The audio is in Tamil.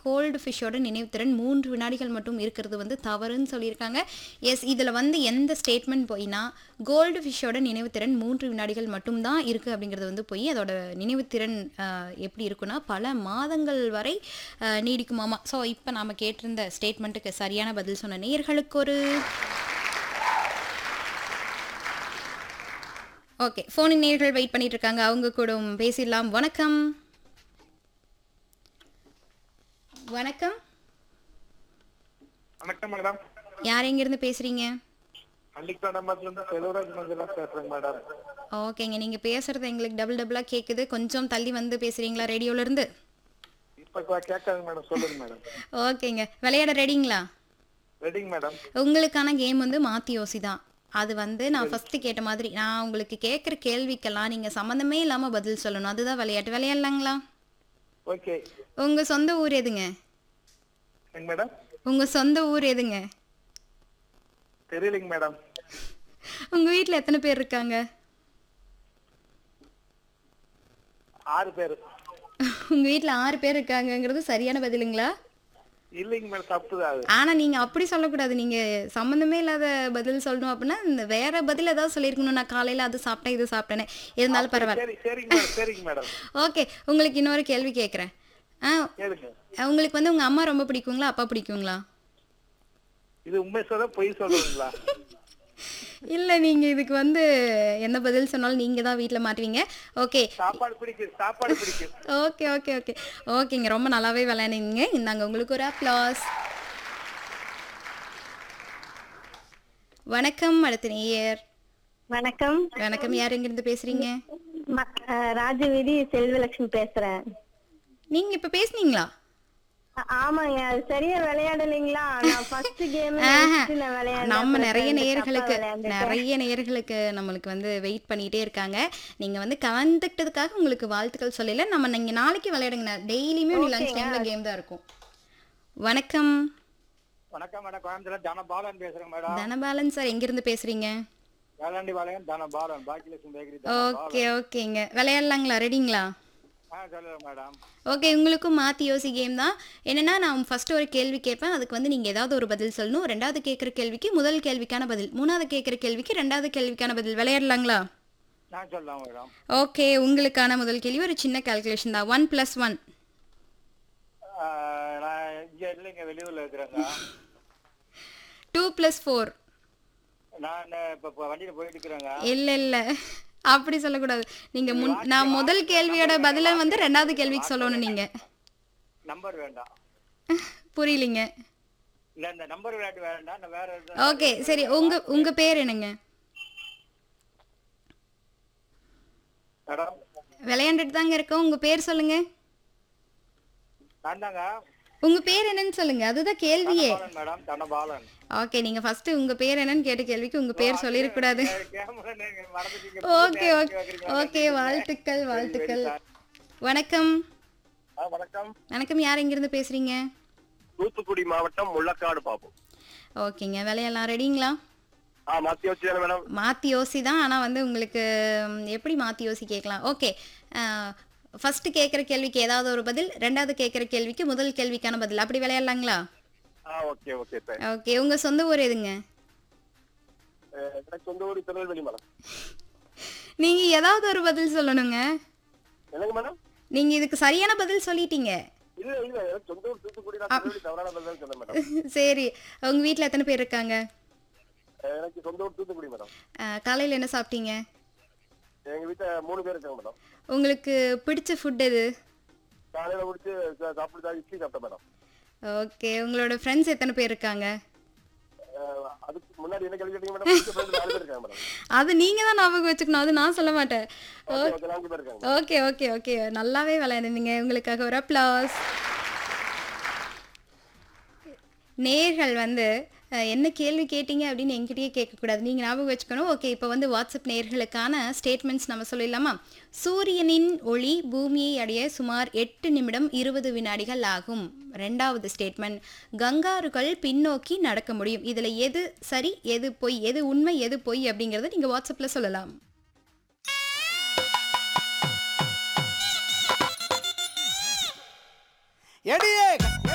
கோல்டு ஃபிஷ்ஷோட நினைவுத்திறன் மூன்று வினாடிகள் மட்டும் இருக்கிறது வந்து தவறுன்னு சொல்லியிருக்காங்க எஸ் இதில் வந்து எந்த ஸ்டேட்மெண்ட் போயினா கோல்டு ஃபிஷ்ஷோட நினைவுத்திறன் மூன்று வினாடிகள் மட்டும்தான் இருக்குது அப்படிங்கிறது வந்து போய் அதோட நினைவுத்திறன் அஹ், எப்படி இருக்குன்னா பல மாதங்கள் வரை அஹ், நீடிக்குமாமா ஸோ இப்போ நாம் கேட்டிருந்த ஸ்டேட்மெண்ட்டுக்கு சரியான பதில் சொன்ன நேயர்களுக்கு ஒரு ஓகே ஃபோனின் நேர்கள் வெயிட் பண்ணிட்டு இருக்காங்க அவங்க கூட பேசிடலாம் வணக்கம் வணக்கம் வணக்கம் மேடம் யார் எங்கேருந்து பேசுறீங்க பள்ளிக்கடம்பத்துல இருந்து செல்வராஜ் மஞ்சளா பேசுறேங்க மேடம் ஓகேங்க நீங்கள் பேசுறது எங்களுக்கு டபுள் டபுளாக கேட்குது கொஞ்சம் தள்ளி வந்து பேசுறீங்களா ரேடியோல இருந்து இப்ப கேட்காது மேடம் சொல்லுங்க மேடம் ஓகேங்க விளையாட ரெடிங்களா ரெடிங்க மேடம் உங்களுக்கான கேம் வந்து மாற்றி யோசி தான் அது வந்து நான் ஃபஸ்ட்டு கேட்ட மாதிரி நான் உங்களுக்கு கேட்குற கேள்விக்கெல்லாம் நீங்கள் சம்மந்தமே இல்லாமல் பதில் சொல்லணும் அதுதான் விளையாட்டு விளையாடலாங்களா ஓகே உங்கள் சொந்த ஊர் எதுங்க எங்க மேடம் உங்கள் சொந்த ஊர் எதுங்க தெரியலைங்க மேடம் உங்கள் வீட்டில் எத்தனை பேர் இருக்காங்க ஆறு பேர் உங்கள் வீட்டில் ஆறு பேர் இருக்காங்கங்கிறது சரியான பதிலுங்களா இல்லைங்க மேடம் தப்பு தான் அது ஆனால் நீங்கள் அப்படி சொல்லக்கூடாது நீங்கள் சம்மந்தமே இல்லாத பதில் சொல்லணும் அப்படின்னா இந்த வேற பதில் ஏதாவது சொல்லியிருக்கணும் நான் காலையில் அது சாப்பிட்டேன் இது சாப்பிட்டேனே இருந்தாலும் பரவாயில்ல சரி சரிங்க மேடம் சரிங்க மேடம் ஓகே உங்களுக்கு இன்னொரு கேள்வி கேட்குறேன் ஆ கேளுங்க உங்களுக்கு வந்து உங்கள் அம்மா ரொம்ப பிடிக்குங்களா அப்பா பிடிக்குங்களா இது உண்மை சொல்ல பொய் சொல்றீங்களா இல்லை நீங்கள் இதுக்கு வந்து என்ன பதில் சொன்னாலும் நீங்கள் தான் வீட்டில் மாட்டுவீங்க ஓகே சாப்பாடு பிடிக்கும் சாப்பாடு பிடிக்கும் ஓகே ஓகே ஓகே ஓகேங்க ரொம்ப நல்லாவே விளையாடுங்க இந்தாங்க உங்களுக்கு ஒரு அப்ளாஸ் வணக்கம் அடுத்த நேயர் வணக்கம் வணக்கம் யார் எங்கிருந்து பேசுறீங்க ம- அஹ் ராஜவீதி செல்வலட்சுமி பேசுறேன் நீங்க இப்ப பேசுனீங்களா அ- ஆமாங்க அது சரியா விளையாடலைங்களா நான் ஃபர்ஸ்ட் கேம் ஆஹா. நான் விளையாடுறேன் நம்ம அப்புறம் நிறைய தப்பா நேயர்களுக்கு விளையாண்டுட்டேன். நிறைய நேயர்களுக்கு நம்மளுக்கு வந்து வெயிட் பண்ணிட்டே இருக்காங்க நீங்க வந்து கலந்துக்கிட்டதுக்காக உங்களுக்கு வாழ்த்துக்கள் சொல்லல நம்ம நீங்க நாளைக்கு விளையாடுங்க டெய்லியுமே லஞ்ச் டைம்ல கேம் தான் இருக்கும் வணக்கம் வணக்கம் மேடம் கோயம்புத்தூர் தனபாலன் பேசுறேங்க மேடம் தனபாலன் சார் எங்கிருந்து பேசுறீங்க Velandipalayam Dhanapalan Bhagyalakshmi bakery okay ஓகேங்க விளையாடலாங்களா ரெடிங்களா ஆ சொல்லுங்க மேடம் ஓகே உங்களுக்கும் மாற்றி யோசி கேம் தான் என்னன்னா நான் ஃபர்ஸ்ட் ஒரு கேள்வி கேட்பேன் அதுக்கு வந்து நீங்கள் ஏதாவது ஒரு பதில் சொல்லணும் ரெண்டாவது கேட்குற கேள்விக்கு முதல் கேள்விக்கான பதில் மூணாவது கேட்குற கேள்விக்கு ரெண்டாவது கேள்விக்கான பதில் விளையாடலாங்களா நான் சொல்லலாம் மேடம் ஓகே உங்களுக்கான முதல் கேள்வி ஒரு சின்ன கால்குலேஷன் தான் ஒன் ப்ளஸ் ஒன் நான் இங்க இல்லைங்க வெளியூர்ல இருக்கிறேங்க டூ ப்ளஸ் ஃபோர் நான் இப்ப இப்ப வண்டியில போயிட்டு இருக்கிறேங்க இல்லை இல்லை அப்படி சொல்லக்கூடாது நீங்கள் முன் நான் முதல் கேள்வியோட பதிலை வந்து ரெண்டாவது கேள்விக்கு சொல்லணும் நீங்கள் நம்பர் வேண்டாம் புரியலிங்க இல்ல இந்த நம்பர் விளையாட்டு வேண்டாம் நான் வேற எதுவும் ஓகே சரி உங்கள் உங்கள் பேர் என்னங்க மேடம் விளையாண்டுட்டு தாங்க இருக்கோம் உங்கள் பேர் சொல்லுங்கள் நான் தாங்க உங்கள் பேர் என்னன்னு சொல்லுங்கள் அதுதான் கேள்வியே பாலன் மேடம் தனபாலன் ஓகே நீங்க ஃபர்ஸ்ட் உங்க பேர் என்னன்னு கேட்ட கேள்விக்கு உங்க பேர் சொல்லிருக்க கூடாது கேமரா நீங்க மறந்துட்டீங்க ஓகே ஓகே ஓகே வாழ்த்துக்கள் வாழ்த்துக்கள் வணக்கம் ஆ, வணக்கம் வணக்கம் யார் எங்கிருந்து பேசுறீங்க தூத்துக்குடி மாவட்டம் முள்ளக்காடு பாப்போம் ஓகேங்க விளையாடலாம் ரெடிங்களா ஆ மத்திய வச்சு மேடம் மாற்றி யோசி தான் ஆனால் வந்து உங்களுக்கு ம், எப்படி மாற்றி யோசி கேட்கலாம் ஓகே ஃபர்ஸ்ட் கேட்குற கேள்விக்கு ஏதாவது ஒரு பதில் ரெண்டாவது கேட்குற கேள்விக்கு முதல் கேள்விக்கான பதில் அப்படி விளையாடலாங்களா ஆ ஓகே ஓகே சார் ஓகே உங்கள் சொந்த ஊர் எதுங்க எனக்கு சொந்த ஊர் திருநெல்வேலி மேடம் நீங்கள் ஏதாவது ஒரு பதில் சொல்லணுங்க என்னங்க மேடம் நீங்கள் இதுக்கு சரியான பதில் சொல்லிட்டீங்க இல்ல இல்ல எனக்கு சொந்த ஊர் தூத்துக்குடி நான் திருநெல்வேலி தவறான பதில் சொன்னேன் மேடம் சரி உங்கள் வீட்டில் எத்தனை பேர் இருக்காங்க எனக்கு சொந்த ஊர் தூத்துக்குடி மேடம் காலையில் என்ன சாப்பிட்டீங்க எங்க வீட்டுல மூணு பேர் இருக்காங்க மேடம் உங்களுக்கு பிடிச்ச ஃபுட் எது காலையில முடிச்சு சாப்பிட்டு இட்லி சாப்பிட்டேன் மேடம் ஓகே உங்களோட ஃப்ரெண்ட்ஸ் எத்தனை பேர் இருக்காங்க அஹ், அதுக்கு முன்னாடி என்ன கேள்வி கேட்டீங்க மேடம் பிடிச்ச friend நாலு பேர் இருக்காங்க மேடம் அது நீங்கள் தான் ஞாபகம் வச்சுக்கணும் அது நான் சொல்ல மாட்டேன் ஓகே, ஓகே, நான்கு பேர் இருக்காங்க ஓகே ஓகே ஓகே நல்லாவே விளையாடுனீங்க உங்களுக்காக ஒரு அப்ளாஸ் நேர்கள் வந்து அஹ், என்ன கேள்வி கேட்டீங்க அப்படின்னு என்கிட்டயே கேட்கக்கூடாது நீங்கள் ஞாபகம் வச்சுக்கணும் ஓகே இப்போ வந்து வாட்ஸ்அப் நேர்களுக்கான ஸ்டேட்மெண்ட்ஸ் நம்ம சொல்லிடலாமா சூரியனின் ஒளி பூமியை அடைய சுமார் எட்டு நிமிடம் இருபது வினாடிகள் ஆகும் ரெண்டாவது ஸ்டேட்மெண்ட் கங்காருகள் பின்னோக்கி நடக்க முடியும் இதில் எது சரி எது பொய் எது உண்மை எது பொய் அப்படிங்கிறத நீங்கள் வாட்ஸ்அப்பில் சொல்லலாம் எடியே